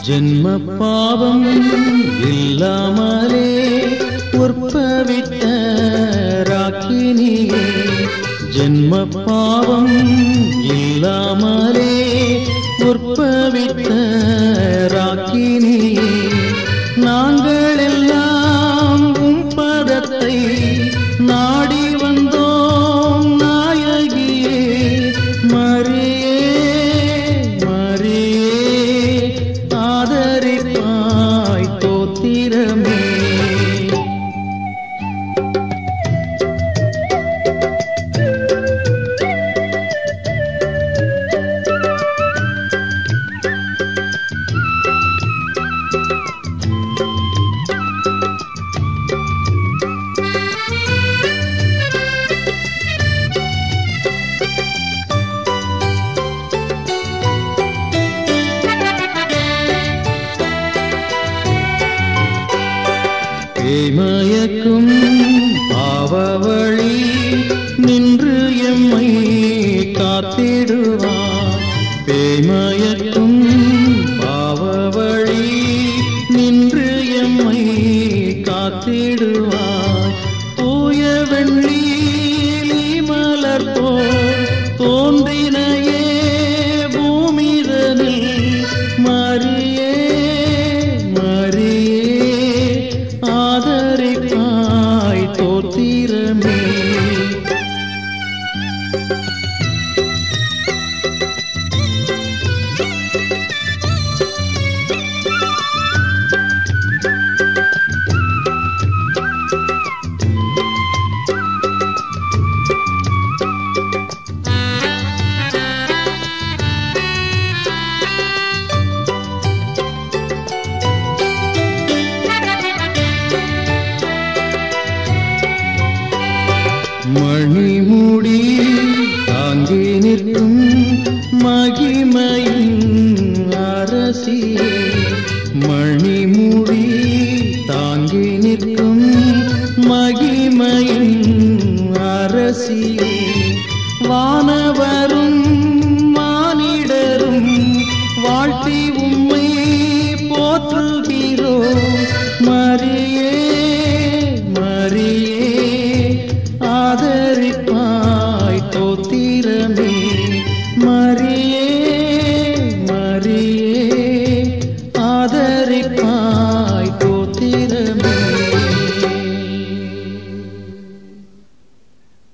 ஜென்ம பாவம் இல்லாமலே உற்பவித்த ராக்கினியே ஜென்ம பாவம் இல்லாமலே உற்பவித்த ராக்கினியே நாங்கள் எல்லாம் உம் பதத்தை நாடி வந்தோம் நாயகியே மரியே மரியே ஆதரிப்பாய் தோத்திரமே பேமயக்கும் பாவவழி நின்று எம்மை காத்திடுவார் பேமயக்கும் பாவவழி நின்று எம்மை காத்திடுவார் தூய வெள்ளி மலர் போல் தோன்றினையே பூமிதனில் மரியே மரியே ஆதரிப்பாய் தோத்திரமே மணிமுடி தாங்கி நிற்கும் மகிமையின் அரசியே மணிமுடி தாங்கி நிற்கும் மகிமையின் அரசியே வானவரும் மானிடரும் வாழ்த்தி உம்மை போற்றுகிறோ மரியே மரியே ஆதரிப்பாய்